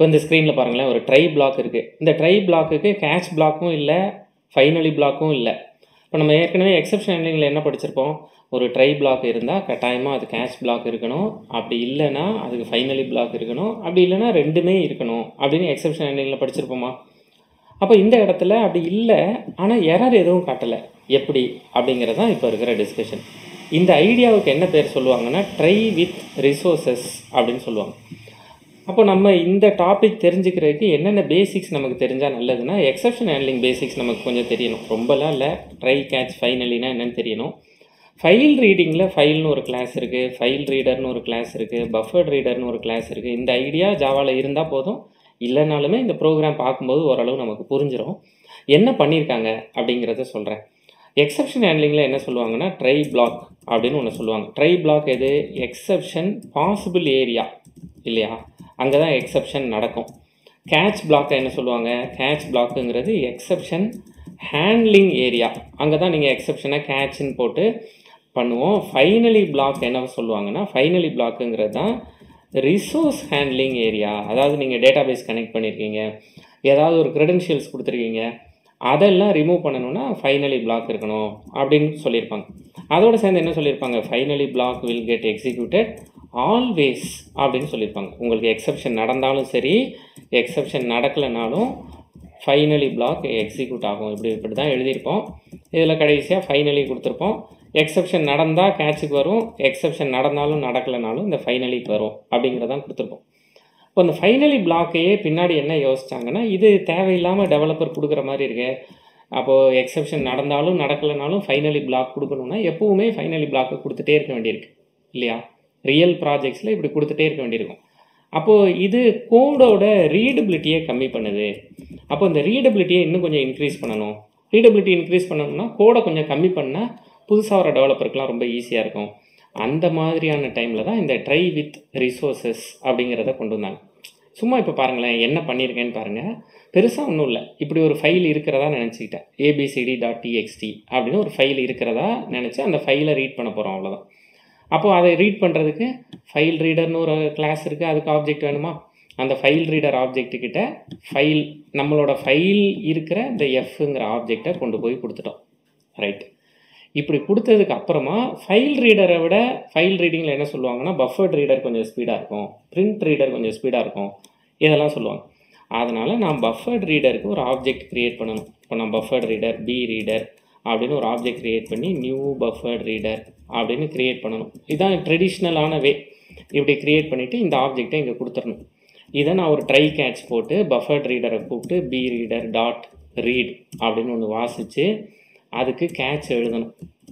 இப்போ இந்த ஸ்க்ரீனில் பாருங்களேன் ஒரு ட்ரை பிளாக் இருக்குது இந்த ட்ரை பிளாக்குக்கு கேட்ச் பிளாக்கும் இல்லை ஃபைனலி பிளாக்கும் இல்லை இப்போ நம்ம ஏற்கனவே எக்ஸப்ஷன் ஹேண்ட்லிங்கில் என்ன படிச்சிருப்போம் ஒரு ட்ரை பிளாக் இருந்தால் கட்டாயமாக அது கேட்ச் பிளாக் இருக்கணும் அப்படி இல்லைன்னா அதுக்கு ஃபைனலி பிளாக் இருக்கணும் அப்படி இல்லைன்னா ரெண்டுமே இருக்கணும் அப்படின்னு எக்ஸப்ஷன் ஹேண்ட்லிங்கில் படிச்சிருப்போமா அப்போ இந்த இடத்துல அப்படி இல்லை ஆனால் எரர் எதுவும் காட்டலை எப்படி அப்படிங்கிறது தான் இப்போ இருக்கிற டிஸ்கஷன் இந்த ஐடியாவுக்கு என்ன பேர் சொல்லுவாங்கன்னா ட்ரை வித் ரிசோர்சஸ் அப்படின்னு சொல்லுவாங்க அப்போ நம்ம இந்த டாபிக் தெரிஞ்சுக்கிறதுக்கு என்னென்ன பேசிக்ஸ் நமக்கு தெரிஞ்சால் நல்லதுன்னா எக்ஸப்ஷன் ஹேண்ட்லிங் பேசிக்ஸ் நமக்கு கொஞ்சம் தெரியணும் ரொம்பலாம் இல்லை ட்ரை கேட்ச் ஃபைனலினா என்னன்னு தெரியணும் ஃபைல் ரீடிங்கில் ஃபைல்னு ஒரு கிளாஸ் இருக்குது ஃபைல் ரீடர்னு ஒரு கிளாஸ் இருக்குது பஃபர்ட் ரீடர்னு ஒரு கிளாஸ் இருக்குது இந்த ஐடியா ஜாவாவில் இருந்தால் போதும் இல்லைனாலுமே இந்த ப்ரோக்ராம் பார்க்கும்போது ஓரளவு நமக்கு புரிஞ்சிடும் என்ன பண்ணியிருக்காங்க அப்படிங்கிறத சொல்கிறேன் எக்ஸப்ஷன் ஹேண்ட்லிங்கில் என்ன சொல்லுவாங்கன்னா ட்ரை பிளாக் அப்படின்னு ஒன்று சொல்லுவாங்க ட்ரை பிளாக் எது எக்ஸப்ஷன் பாசிபிள் ஏரியா இல்லையா அங்கே தான் எக்ஸப்ஷன் நடக்கும் கேட்ச் பிளாக்கை என்ன சொல்லுவாங்க கேட்ச் பிளாக்குங்கிறது எக்ஸப்ஷன் ஹேண்ட்லிங் ஏரியா அங்கே தான் நீங்கள் எக்ஸப்ஷனை கேட்ச்னு போட்டு பண்ணுவோம் ஃபைனலி பிளாக் என்ன சொல்லுவாங்கன்னா ஃபைனலி பிளாக்குங்கிறது தான் ரிசோர்ஸ் ஹேண்ட்லிங் ஏரியா அதாவது நீங்கள் டேட்டாபேஸ் கனெக்ட் பண்ணியிருக்கீங்க ஏதாவது ஒரு க்ரெடென்ஷியல்ஸ் கொடுத்துருக்கீங்க அதெல்லாம் ரிமூவ் பண்ணணும்னா ஃபைனலி பிளாக் இருக்கணும் அப்படின்னு சொல்லியிருப்பாங்க அதோட சேர்ந்து என்ன சொல்லியிருப்பாங்க finally block will get executed always அப்படின்னு சொல்லியிருப்பாங்க உங்களுக்கு எக்ஸப்ஷன் நடந்தாலும் சரி எக்ஸப்ஷன் நடக்கலைனாலும் ஃபைனலி பிளாக் எக்ஸிக்யூட் ஆகும் இப்படி இப்படி தான் எழுதியிருப்போம் இதில் கடைசியாக ஃபைனலி கொடுத்துருப்போம் எக்ஸப்ஷன் நடந்தால் கேட்சுக்கு வரும் எக்ஸப்ஷன் நடந்தாலும் நடக்கலைனாலும் இந்த ஃபைனலிக்கு வரும் அப்படிங்கிறதான் கொடுத்துருப்போம் இப்போ இந்த ஃபைனலி பிளாக்கையே பின்னாடி என்ன யோசிச்சாங்கன்னா இது தேவையில்லாமல் டெவலப்பர் கொடுக்குற மாதிரி இருக்கு அப்போது எக்ஸப்ஷன் நடந்தாலும் நடக்கலைனாலும் ஃபைனலி பிளாக் கொடுக்கணும்னா எப்போவுமே ஃபைனலி பிளாக்கை கொடுத்துட்டே இருக்க வேண்டியிருக்கு இல்லையா ரியல் ப்ராஜெக்ட்ஸில் இப்படி கொடுத்துட்டே இருக்க வேண்டியிருக்கும் அப்போது இது கோடோட ரீடபிலிட்டியை கம்மி பண்ணுது அப்போ இந்த ரீடபிலிட்டியை இன்னும் கொஞ்சம் இன்க்ரீஸ் பண்ணணும் ரீடபிலிட்டி இன்க்ரீஸ் பண்ணணும்னா கோடை கொஞ்சம் கம்மி பண்ணால் புதுசாக வர டெவலப்பருக்குலாம் ரொம்ப ஈஸியாக இருக்கும் அந்த மாதிரியான டைமில் தான் இந்த ட்ரை வித் ரிசோர்சஸ் அப்படிங்கிறத கொண்டு வந்தாங்க சும்மா இப்போ பாருங்களேன் என்ன பண்ணியிருக்கேன்னு பாருங்கள் பெருசாக ஒன்றும் இல்லை இப்படி ஒரு ஃபைல் இருக்கிறதா நினச்சிக்கிட்டேன் ஏபிசிடி டாட் டிஎக்ஸ்டி அப்படின்னு ஒரு ஃபைல் இருக்கிறதா நினச்சி அந்த ஃபைலை ரீட் பண்ண போகிறோம் அவ்வளோதான் அப்போது அதை ரீட் பண்ணுறதுக்கு ஃபைல் ரீடர்னு ஒரு கிளாஸ் இருக்குது அதுக்கு ஆப்ஜெக்ட் வேணுமா அந்த ஃபைல் ரீடர் ஆப்ஜெக்ட்டுக்கிட்ட ஃபைல் நம்மளோட ஃபைல் இருக்கிற இந்த எஃப்ங்கிற ஆப்ஜெக்டை கொண்டு போய் கொடுத்துட்டோம் ரைட் இப்படி கொடுத்ததுக்கு அப்புறமா ஃபைல் ரீடரை விட ஃபைல் ரீடிங்கில் என்ன சொல்லுவாங்கன்னா பஃபர்ட் ரீடர் கொஞ்சம் ஸ்பீடாக இருக்கும் பிரிண்ட் ரீடர் கொஞ்சம் ஸ்பீடாக இருக்கும் இதெல்லாம் சொல்லுவாங்க அதனால் நான் பஃபர்ட் ரீடருக்கு ஒரு ஆப்ஜெக்ட் க்ரியேட் பண்ணணும் இப்போ நான் பஃபர்ட் ரீடர் பி ரீடர் அப்படின்னு ஒரு ஆப்ஜெக்ட் க்ரியேட் பண்ணி நியூ பஃபர்ட் ரீடர் அப்படின்னு க்ரியேட் பண்ணணும் இதுதான் ட்ரெடிஷ்னலான வே இப்படி க்ரியேட் பண்ணிவிட்டு இந்த ஆப்ஜெக்டை இங்கே கொடுத்துடணும் இதை நான் ஒரு ட்ரை கேட்ச் போட்டு பஃபர்ட் ரீடரை கூப்பிட்டு பி ரீடர் டாட் ரீட் அப்படின்னு ஒன்று வாசித்து அதுக்கு கேட்ச் எழுதணும்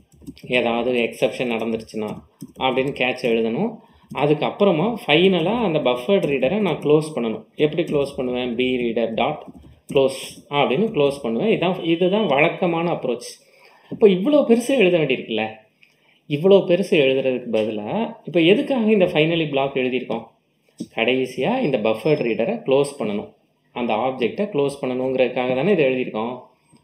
ஏதாவது எக்ஸப்ஷன் நடந்துருச்சுன்னா அப்படின்னு கேட்ச் எழுதணும் அதுக்கப்புறமா ஃபைனலாக அந்த பஃபர்ட் ரீடரை நான் க்ளோஸ் பண்ணணும் எப்படி க்ளோஸ் பண்ணுவேன் பி ரீடர் டாட் க்ளோஸ் அப்படின்னு க்ளோஸ் பண்ணுவேன் இதான் இதுதான் வழக்கமான அப்ரோச் இப்போ இவ்வளோ பெருசு எழுத வேண்டியிருக்குல்ல இவ்வளோ பெருசு எழுதுறதுக்கு பதிலாக இப்போ எதுக்காக இந்த ஃபைனலி பிளாக் எழுதியிருக்கோம் கடைசியாக இந்த பஃபர்ட் ரீடரை க்ளோஸ் பண்ணணும் அந்த ஆப்ஜெக்டை க்ளோஸ் பண்ணணுங்கிறதுக்காக தானே இது எழுதியிருக்கோம்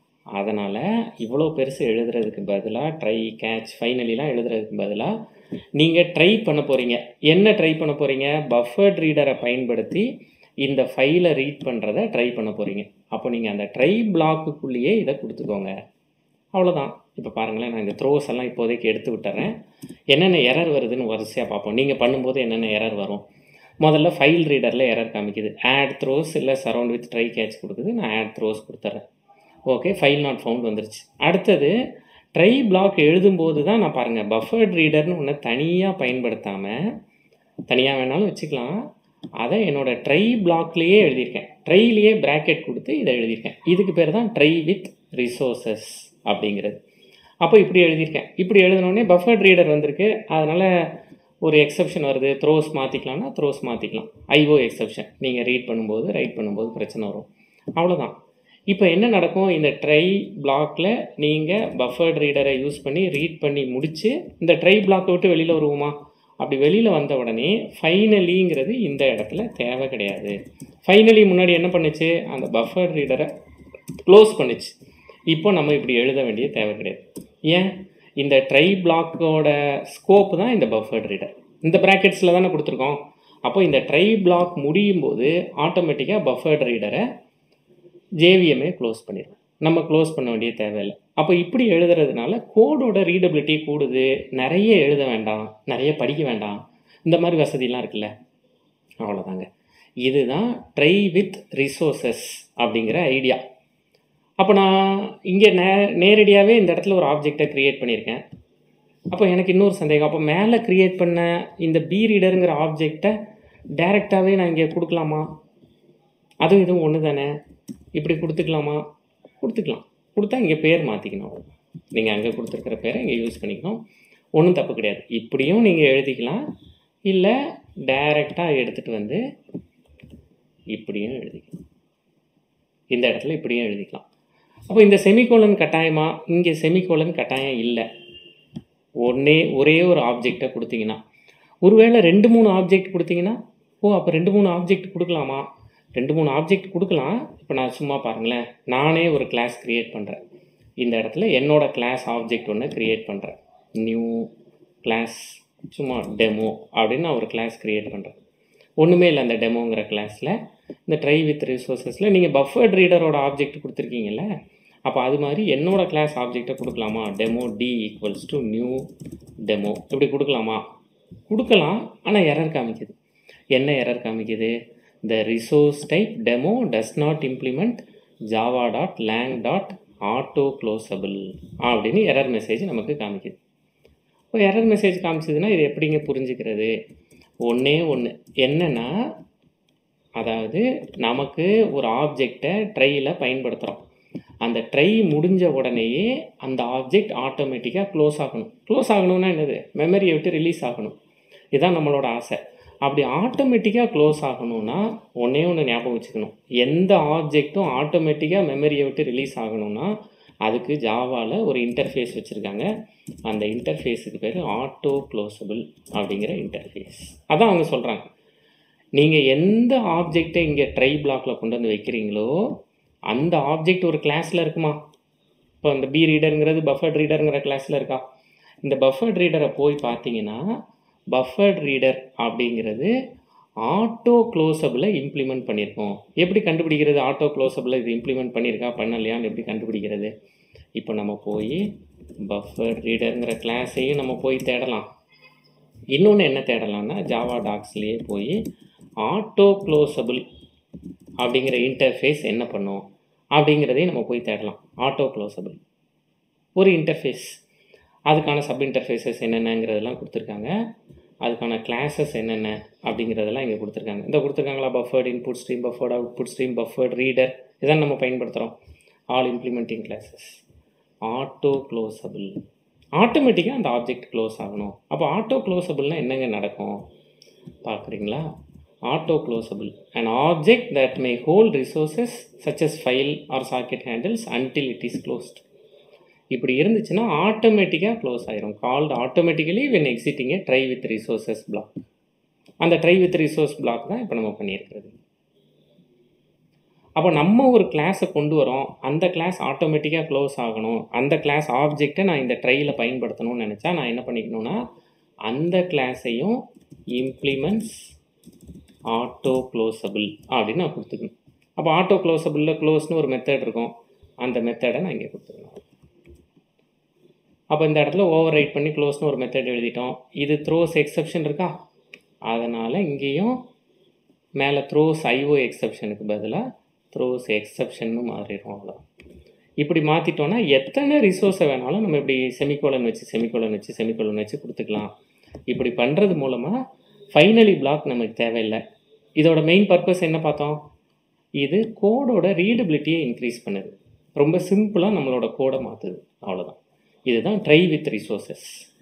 அதனால் இவ்வளோ பெருசு எழுதுறதுக்கு பதிலாக ட்ரை கேட்ச் ஃபைனலிலாம் எழுதுறதுக்கு பதிலாக நீங்கள் ட்ரை பண்ண போகிறீங்க என்ன ட்ரை பண்ண போகிறீங்க பஃபர்ட் ரீடரை பயன்படுத்தி இந்த ஃபைலை ரீட் பண்ணுறத ட்ரை பண்ண போகிறீங்க அப்போ நீங்கள் அந்த ட்ரை பிளாக்குக்குள்ளேயே இதை கொடுத்துக்கோங்க அவ்வளோதான் இப்போ பாருங்களேன் நான் இந்த த்ரோஸ் எல்லாம் இப்போதைக்கு எடுத்து விட்டுறேன் என்னென்ன எரர் வருதுன்னு வரிசையாக பார்ப்போம் நீங்கள் பண்ணும்போது என்னென்ன எரர் வரும் முதல்ல ஃபைல் ரீடரில் எரர் காமிக்குது ஆட் த்ரோஸ் இல்லை சரௌண்ட் வித் ட்ரை கேட்ச் கொடுக்குது நான் ஆட் த்ரோஸ் கொடுத்துட்றேன் ஓகே ஃபைல் நாட் ஃபவுண்ட் வந்துருச்சு அடுத்தது ட்ரை பிளாக் எழுதும்போது தான் நான் பாருங்கள் பஃபர்ட் ரீடர்னு ஒன்று தனியாக பயன்படுத்தாமல் தனியாக வேணாலும் வச்சுக்கலாம் அதை என்னோட ட்ரை பிளாக்லேயே எழுதியிருக்கேன் ட்ரைலேயே ப்ராக்கெட் கொடுத்து இதை எழுதியிருக்கேன் இதுக்கு பேர் தான் ட்ரை வித் ரிசோர்சஸ் அப்படிங்கிறது அப்போ இப்படி எழுதியிருக்கேன் இப்படி எழுதினோடனே பஃபர்ட் ரீடர் வந்திருக்கு அதனால் ஒரு எக்ஸப்ஷன் வருது த்ரோஸ் மாற்றிக்கலாம்னா த்ரோஸ் மாற்றிக்கலாம் ஐஓ எக்ஸப்ஷன் நீங்கள் ரீட் பண்ணும்போது ரைட் பண்ணும்போது பிரச்சனை வரும் அவ்வளோதான் இப்போ என்ன நடக்கும் இந்த ட்ரை பிளாக்ல நீங்கள் பஃபர்ட் ரீடரை யூஸ் பண்ணி ரீட் பண்ணி முடித்து இந்த ட்ரை பிளாக்கை விட்டு வெளியில் வருவோமா அப்படி வெளியில் வந்த உடனே ஃபைனலிங்கிறது இந்த இடத்துல தேவை கிடையாது ஃபைனலி முன்னாடி என்ன பண்ணுச்சு அந்த பஃபர்ட் ரீடரை க்ளோஸ் பண்ணுச்சு இப்போ நம்ம இப்படி எழுத வேண்டிய தேவை கிடையாது ஏன் இந்த ட்ரை பிளாக்கோட ஸ்கோப் தான் இந்த பஃபர்ட் ரீடர் இந்த ப்ராக்கெட்ஸில் தானே கொடுத்துருக்கோம் அப்போ இந்த ட்ரை பிளாக் முடியும் போது ஆட்டோமேட்டிக்காக பஃபர்ட் ரீடரை ஜேவிஎம்ஏ க்ளோஸ் பண்ணிடும் நம்ம க்ளோஸ் பண்ண வேண்டிய தேவையில்லை அப்போ இப்படி எழுதுறதுனால கோடோட ரீடபிலிட்டி கூடுது நிறைய எழுத வேண்டாம் நிறைய படிக்க வேண்டாம் இந்த மாதிரி வசதிலாம் இருக்குல்ல அவ்வளோதாங்க இதுதான் ட்ரை வித் ரிசோர்சஸ் அப்படிங்கிற ஐடியா அப்போ நான் இங்கே நே நேரடியாகவே இந்த இடத்துல ஒரு ஆப்ஜெக்டை க்ரியேட் பண்ணியிருக்கேன் அப்போ எனக்கு இன்னொரு சந்தேகம் அப்போ மேலே க்ரியேட் பண்ண இந்த பி ரீடருங்கிற ஆப்ஜெக்டை டைரெக்டாகவே நான் இங்கே கொடுக்கலாமா அதுவும் இதுவும் ஒன்று தானே இப்படி கொடுத்துக்கலாமா கொடுத்துக்கலாம் கொடுத்தா இங்கே பேர் மாற்றிக்கணும் நீங்கள் அங்கே கொடுத்துருக்கிற பேரை இங்கே யூஸ் பண்ணிக்கணும் ஒன்றும் தப்பு கிடையாது இப்படியும் நீங்கள் எழுதிக்கலாம் இல்லை டைரெக்டாக எடுத்துகிட்டு வந்து இப்படியும் எழுதிக்கலாம் இந்த இடத்துல இப்படியும் எழுதிக்கலாம் அப்போ இந்த செமிகோலன் கட்டாயமா இங்கே செமிகோலன் கட்டாயம் இல்லை ஒன்றே ஒரே ஒரு ஆப்ஜெக்டை கொடுத்தீங்கன்னா ஒருவேளை ரெண்டு மூணு ஆப்ஜெக்ட் கொடுத்தீங்கன்னா ஓ அப்போ ரெண்டு மூணு ஆப்ஜெக்ட் கொடுக்கலாமா ரெண்டு மூணு ஆப்ஜெக்ட் கொடுக்கலாம் இப்போ நான் சும்மா பாருங்களேன் நானே ஒரு கிளாஸ் க்ரியேட் பண்ணுறேன் இந்த இடத்துல என்னோட கிளாஸ் ஆப்ஜெக்ட் ஒன்று க்ரியேட் பண்ணுறேன் நியூ கிளாஸ் சும்மா டெமோ அப்படின்னு நான் ஒரு கிளாஸ் க்ரியேட் பண்ணுறேன் ஒன்றுமே இல்லை அந்த டெமோங்கிற கிளாஸில் இந்த ட்ரை வித் ரிசோர்ஸஸில் நீங்கள் பஃபர்ட் ரீடரோட ஆப்ஜெக்ட் கொடுத்துருக்கீங்கல்ல அப்போ அது மாதிரி என்னோட கிளாஸ் ஆப்ஜெக்டை கொடுக்கலாமா demo D equals to new demo இப்படி கொடுக்கலாமா கொடுக்கலாம் ஆனால் எரர் காமிக்குது என்ன எரர் காமிக்குது the resource type demo does not implement Java dot lang dot auto closable அப்படின்னு எரர் மெசேஜ் நமக்கு காமிக்குது இப்போ எரர் மெசேஜ் காமிச்சதுன்னா இது எப்படிங்க புரிஞ்சுக்கிறது ஒன்றே ஒன்று என்னென்னா அதாவது நமக்கு ஒரு ஆப்ஜெக்டை ட்ரையில் பயன்படுத்துகிறோம் அந்த ட்ரை முடிஞ்ச உடனேயே அந்த ஆப்ஜெக்ட் ஆட்டோமேட்டிக்காக க்ளோஸ் ஆகணும் க்ளோஸ் ஆகணும்னா என்னது மெமரியை விட்டு ரிலீஸ் ஆகணும் இதுதான் நம்மளோட ஆசை அப்படி ஆட்டோமேட்டிக்காக க்ளோஸ் ஆகணும்னா ஒன்றே ஒன்று ஞாபகம் வச்சுக்கணும் எந்த ஆப்ஜெக்ட்டும் ஆட்டோமேட்டிக்காக மெமரியை விட்டு ரிலீஸ் ஆகணும்னா அதுக்கு ஜாவாவில் ஒரு இன்டர்ஃபேஸ் வச்சுருக்காங்க அந்த இன்டர்ஃபேஸுக்கு பேர் ஆட்டோ க்ளோசபிள் அப்படிங்கிற இன்டர்ஃபேஸ் அதான் அவங்க சொல்கிறாங்க நீங்கள் எந்த ஆப்ஜெக்டை இங்கே ட்ரை பிளாக்கில் கொண்டு வந்து வைக்கிறீங்களோ அந்த ஆப்ஜெக்ட் ஒரு கிளாஸில் இருக்குமா இப்போ இந்த பி ரீடருங்கிறது பஃபர்ட் ரீடருங்கிற கிளாஸில் இருக்கா இந்த பஃபர்ட் ரீடரை போய் பார்த்தீங்கன்னா பஃபர்ட் ரீடர் அப்படிங்கிறது ஆட்டோ க்ளோசபிளை இம்ப்ளிமெண்ட் பண்ணியிருக்கோம் எப்படி கண்டுபிடிக்கிறது ஆட்டோ க்ளோசபிளை இது இம்ப்ளிமெண்ட் பண்ணியிருக்கா பண்ணலையான்னு எப்படி கண்டுபிடிக்கிறது இப்போ நம்ம போய் பஃபர்ட் ரீடருங்கிற கிளாஸையும் நம்ம போய் தேடலாம் இன்னொன்று என்ன தேடலாம்னா ஜாவா டாக்ஸ்லேயே போய் ஆட்டோ க்ளோசபிள் அப்படிங்கிற இன்டர்ஃபேஸ் என்ன பண்ணும் அப்படிங்கிறதையும் நம்ம போய் தேடலாம் ஆட்டோ க்ளோசபிள் ஒரு இன்டர்ஃபேஸ் அதுக்கான சப் இன்டர்ஃபேஸஸ் என்னென்னங்கிறதெல்லாம் கொடுத்துருக்காங்க அதுக்கான கிளாஸஸ் என்னென்ன அப்படிங்கிறதெல்லாம் இங்கே கொடுத்துருக்காங்க இந்த கொடுத்துருக்காங்களா buffered input stream buffered output stream buffered reader இதான் நம்ம பயன்படுத்துகிறோம் all implementing classes auto closable ஆட்டோமேட்டிக்காக அந்த ஆப்ஜெக்ட் க்ளோஸ் ஆகணும் அப்போ ஆட்டோ க்ளோசபிள்னால் என்னங்க நடக்கும் பார்க்குறீங்களா auto closable an object that may hold resources such as file or socket handles until it is closed இப்படி இருந்துச்சுன்னா ஆட்டோமேட்டிக்காக க்ளோஸ் ஆயிரும் called automatically when exiting a try with resources block அந்த ட்ரை வித் ரிசோர்ஸ் பிளாக் தான் இப்போ நம்ம பண்ணியிருக்கிறது அப்போ நம்ம ஒரு கிளாஸை கொண்டு வரோம் அந்த கிளாஸ் ஆட்டோமேட்டிக்காக க்ளோஸ் ஆகணும் அந்த கிளாஸ் ஆப்ஜெக்டை நான் இந்த ட்ரையில் பயன்படுத்தணும்னு நினச்சா நான் என்ன பண்ணிக்கணும்னா அந்த கிளாஸையும் இம்ப்ளிமெண்ட்ஸ் ஆட்டோ க்ளோசபிள் அப்படின்னு நான் கொடுத்துக்கணும் அப்போ ஆட்டோ க்ளோசபிளில் க்ளோஸ்னு ஒரு மெத்தட் இருக்கும் அந்த மெத்தடை நான் இங்கே கொடுத்துக்கணும் அப்போ இந்த இடத்துல ஓவர் ரைட் பண்ணி க்ளோஸ்னு ஒரு மெத்தட் எழுதிட்டோம் இது த்ரோஸ் எக்ஸப்ஷன் இருக்கா அதனால் இங்கேயும் மேலே த்ரோஸ் ஐஓ எக்ஸப்ஷனுக்கு பதிலாக த்ரோஸ் எக்ஸப்ஷன்னு மாறிடும் அவ்வளோ இப்படி மாற்றிட்டோன்னா எத்தனை ரிசோர்ஸை வேணாலும் நம்ம இப்படி செமிகோலன் வச்சு செமிகோலன் வச்சு செமிகோலன் வச்சு கொடுத்துக்கலாம் இப்படி பண்ணுறது மூலமாக ஃபைனலி பிளாக் நமக்கு தேவையில்லை இதோட மெயின் பர்பஸ் என்ன பார்த்தோம் இது கோடோட ரீடபிலிட்டியை இன்க்ரீஸ் பண்ணுது ரொம்ப சிம்பிளாக நம்மளோட கோடை மாற்றுது அவ்வளோதான் இதுதான் ட்ரை வித் ரிசோர்சஸ்